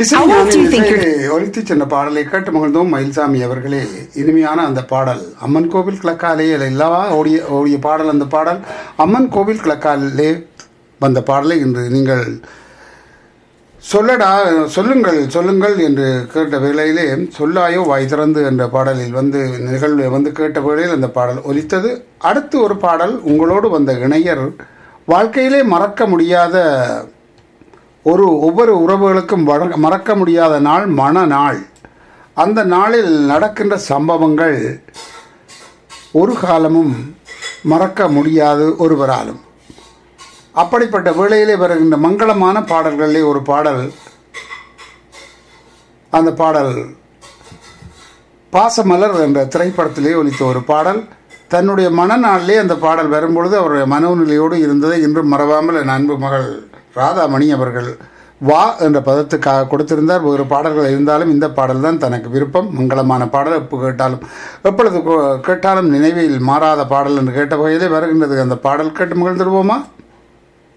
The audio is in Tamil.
what do you think you're ஒலித்து சென்ற பாடலை கேட்டு மகிழ்ந்தோம் மயில்சாமி அவர்களே இனிமையான அந்த பாடல் அம்மன் கோவில் கிழக்காலே இல்லவா ஓடிய ஓடிய பாடல் அந்த பாடல் அம்மன் கோவில் கிழக்காலே வந்த பாடலை இன்று நீங்கள் சொல்லடா சொல்லுங்கள் சொல்லுங்கள் என்று கேட்ட வேளையிலே சொல்லாயோ வாய் திறந்து என்ற பாடலில் வந்து நிகழ்வு வந்து கேட்ட வேளையில் அந்த பாடல் ஒலித்தது அடுத்து ஒரு பாடல் உங்களோடு வந்த இணையர் வாழ்க்கையிலே மறக்க முடியாத ஒரு ஒவ்வொரு உறவுகளுக்கும் வழங்க- மறக்க முடியாத நாள் மன நாள் அந்த நாளில் நடக்கின்ற சம்பவங்கள் ஒரு காலமும் மறக்க முடியாது ஒருவராலும் அப்படிப்பட்ட வேளையிலே வருகின்ற மங்களமான பாடல்களிலே ஒரு பாடல் அந்த பாடல் பாசமலர் என்ற திரைப்படத்திலே ஒலித்த ஒரு பாடல் தன்னுடைய மனநாளிலே அந்த பாடல் வரும்பொழுது அவருடைய மனோநிலையோடு இருந்ததை இன்றும் மறவாமல் என் அன்பு மகள் ராதாமணி அவர்கள் வா என்ற பதத்துக்காக கொடுத்திருந்தார் வேறு பாடல்கள் இருந்தாலும் இந்த பாடல் தான் தனக்கு விருப்பம் மங்களமான பாடல் எப்போ கேட்டாலும் எப்பொழுது கோ- கேட்டாலும் நினைவில் மாறாத பாடல் என்று கேட்ட வகையிலே வருகின்றது அந்த பாடல் கேட்டு மகிழ்ந்துருவோமா